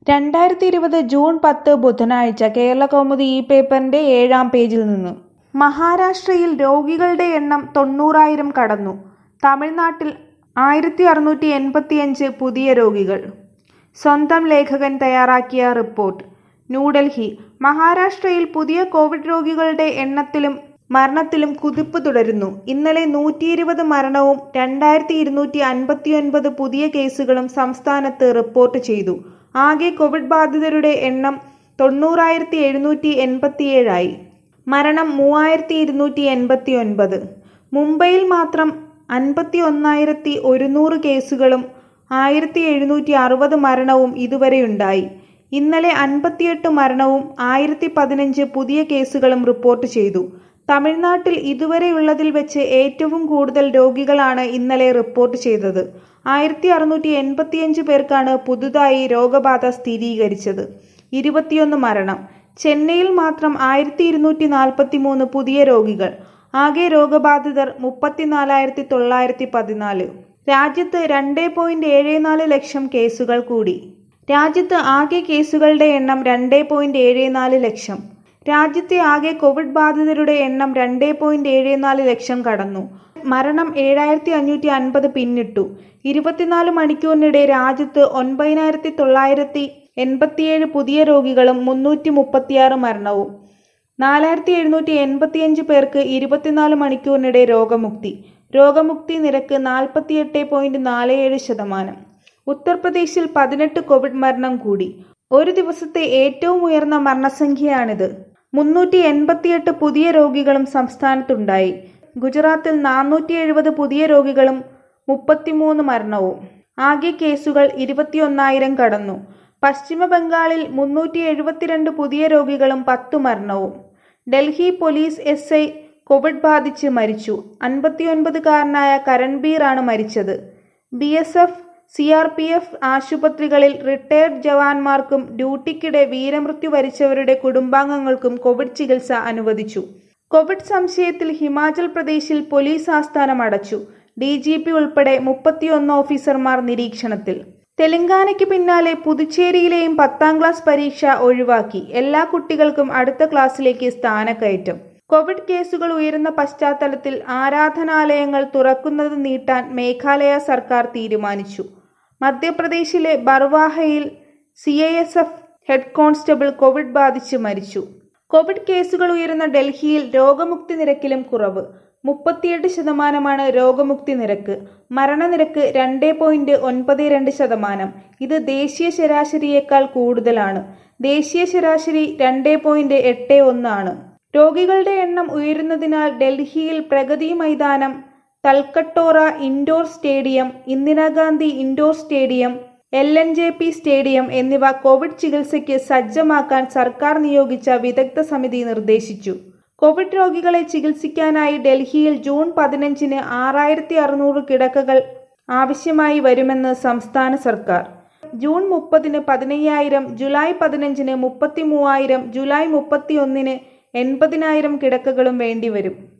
രണ്ടായിരത്തി ഇരുപത് ജൂൺ പത്ത് ബുധനാഴ്ച കേരളകൗമുദി ഈ പേപ്പറിന്റെ ഏഴാം പേജിൽ നിന്ന് മഹാരാഷ്ട്രയിൽ രോഗികളുടെ എണ്ണം തൊണ്ണൂറായിരം കടന്നു തമിഴ്നാട്ടിൽ ആയിരത്തി അറുന്നൂറ്റി എൺപത്തിയഞ്ച് പുതിയ രോഗികൾ സ്വന്തം ലേഖകൻ തയ്യാറാക്കിയ റിപ്പോർട്ട് ന്യൂഡൽഹി മഹാരാഷ്ട്രയിൽ പുതിയ കോവിഡ് രോഗികളുടെ എണ്ണത്തിലും മരണത്തിലും കുതിപ്പ് തുടരുന്നു ഇന്നലെ നൂറ്റി ഇരുപത് മരണവും രണ്ടായിരത്തി ഇരുന്നൂറ്റി അൻപത്തിയൊൻപത് പുതിയ കേസുകളും സംസ്ഥാനത്ത് റിപ്പോർട്ട് ചെയ്തു ആകെ കോവിഡ് ബാധിതരുടെ എണ്ണം തൊണ്ണൂറായിരത്തി എഴുന്നൂറ്റി എൺപത്തിയേഴായി മരണം മൂവായിരത്തി ഇരുന്നൂറ്റി എൺപത്തി ഒൻപത് മുംബൈയിൽ മാത്രം അൻപത്തി ഒന്നായിരത്തി ഒരുന്നൂറ് കേസുകളും ആയിരത്തി എഴുന്നൂറ്റി അറുപത് മരണവും ഇതുവരെയുണ്ടായി ഇന്നലെ അൻപത്തിയെട്ട് മരണവും ആയിരത്തി പതിനഞ്ച് പുതിയ കേസുകളും റിപ്പോർട്ട് ചെയ്തു തമിഴ്നാട്ടിൽ ഇതുവരെയുള്ളതിൽ വെച്ച് ഏറ്റവും കൂടുതൽ രോഗികളാണ് ഇന്നലെ റിപ്പോർട്ട് ചെയ്തത് ആയിരത്തി അറുന്നൂറ്റി എൺപത്തിയഞ്ച് പേർക്കാണ് പുതുതായി രോഗബാധ സ്ഥിരീകരിച്ചത് ഇരുപത്തിയൊന്ന് മരണം ചെന്നൈയിൽ മാത്രം ആയിരത്തി ഇരുന്നൂറ്റി നാൽപ്പത്തി മൂന്ന് പുതിയ രോഗികൾ ആകെ രോഗബാധിതർ മുപ്പത്തിനാലായിരത്തി തൊള്ളായിരത്തി പതിനാല് രാജ്യത്ത് രണ്ട് പോയിന്റ് ഏഴ് നാല് ലക്ഷം കേസുകൾ കൂടി രാജ്യത്ത് ആകെ കേസുകളുടെ എണ്ണം രണ്ട് പോയിന്റ് ഏഴ് നാല് ലക്ഷം രാജ്യത്തെ ആകെ കോവിഡ് ബാധിതരുടെ എണ്ണം രണ്ട് പോയിന്റ് ഏഴ് നാല് ലക്ഷം കടന്നു മരണം ഏഴായിരത്തി അഞ്ഞൂറ്റി അൻപത് പിന്നിട്ടു ഇരുപത്തിനാല് മണിക്കൂറിനിടെ രാജ്യത്ത് ഒൻപതിനായിരത്തി തൊള്ളായിരത്തി എൺപത്തിയേഴ് പുതിയ രോഗികളും മുന്നൂറ്റി മുപ്പത്തിയാറ് മരണവും നാലായിരത്തി എഴുന്നൂറ്റി എൺപത്തിയഞ്ച് പേർക്ക് ഇരുപത്തിനാല് മണിക്കൂറിനിടെ രോഗമുക്തി രോഗമുക്തി നിരക്ക് നാൽപ്പത്തിയെട്ട് പോയിന്റ് നാല് ഏഴ് ശതമാനം ഉത്തർപ്രദേശിൽ പതിനെട്ട് കോവിഡ് മരണം കൂടി ഒരു ദിവസത്തെ ഏറ്റവും ഉയർന്ന മരണസംഖ്യയാണിത് മുന്നൂറ്റി എൺപത്തിയെട്ട് പുതിയ രോഗികളും സംസ്ഥാനത്തുണ്ടായി ഗുജറാത്തിൽ നാനൂറ്റി എഴുപത് പുതിയ രോഗികളും മുപ്പത്തിമൂന്ന് മരണവും ആകെ കേസുകൾ ഇരുപത്തിയൊന്നായിരം കടന്നു പശ്ചിമ ബംഗാളിൽ മുന്നൂറ്റി എഴുപത്തിരണ്ട് പുതിയ രോഗികളും പത്തു മരണവും Delhi police S I Covid ബാധിച്ച് മരിച്ചു അൻപത്തിയൊൻപതുകാരനായ കരൺബീർ ആണ് മരിച്ചത് B S F C R P F ആശുപത്രികളിൽ റിട്ടയർഡ് ജവാന്മാർക്കും ഡ്യൂട്ടിക്കിടെ വീരമൃത്യു വരിച്ചവരുടെ കുടുംബാംഗങ്ങൾക്കും കോവിഡ് ചികിത്സ അനുവദിച്ചു കോവിഡ് സംശയത്തിൽ ഹിമാചൽ പ്രദേശിൽ പോലീസ് ആസ്ഥാനം അടച്ചു ഡി ജി പി ഉൾപ്പെടെ മുപ്പത്തിയൊന്ന് ഓഫീസർമാർ നിരീക്ഷണത്തിൽ തെലങ്കാനയ്ക്ക് പിന്നാലെ പുതുച്ചേരിയിലെയും പത്താം ക്ലാസ് പരീക്ഷ ഒഴിവാക്കി എല്ലാ കുട്ടികൾക്കും അടുത്ത ക്ലാസ്സിലേക്ക് സ്ഥാനക്കയറ്റം കോവിഡ് കേസുകൾ ഉയരുന്ന പശ്ചാത്തലത്തിൽ ആരാധനാലയങ്ങൾ തുറക്കുന്നത് നീട്ടാൻ മേഘാലയ സർക്കാർ തീരുമാനിച്ചു മധ്യപ്രദേശിലെ ബർവാഹയിൽ C I S F head constable Covid ബാധിച്ച് മരിച്ചു കോവിഡ് കേസുകൾ ഉയരുന്ന ഡൽഹിയിൽ രോഗമുക്തി നിരക്കിലും കുറവ് മുപ്പത്തിയെട്ട് ശതമാനമാണ് രോഗമുക്തി നിരക്ക് മരണനിരക്ക് രണ്ട് പോയിന്റ് ഒൻപത് രണ്ട് ശതമാനം ഇത് ദേശീയ ശരാശരിയേക്കാൾ കൂടുതലാണ് ദേശീയ ശരാശരി രണ്ട് പോയിന്റ് എട്ട് ഒന്നാണ് രോഗികളുടെ എണ്ണം ഉയരുന്നതിനാൽ ഡൽഹിയിൽ പ്രഗതി മൈതാനം Talkatora indoor stadium Indira Gandhi indoor stadium L N J P stadium എന്നിവ കോവിഡ് ചികിത്സയ്ക്ക് സജ്ജമാക്കാൻ സർക്കാർ നിയോഗിച്ച വിദഗ്ധ സമിതി നിർദ്ദേശിച്ചു കോവിഡ് രോഗികളെ ചികിത്സിക്കാനായി ഡൽഹിയിൽ ജൂൺ പതിനഞ്ചിന് ആറായിരത്തി അറുന്നൂറ് കിടക്കകൾ ആവശ്യമായി വരുമെന്ന് സംസ്ഥാന സർക്കാർ ജൂൺ മുപ്പതിന് പതിനയ്യായിരം ജൂലൈ പതിനഞ്ചിന് മുപ്പത്തി മൂവായിരം ജൂലൈ മുപ്പത്തിയൊന്നിന് എൺപതിനായിരം കിടക്കകളും വേണ്ടിവരും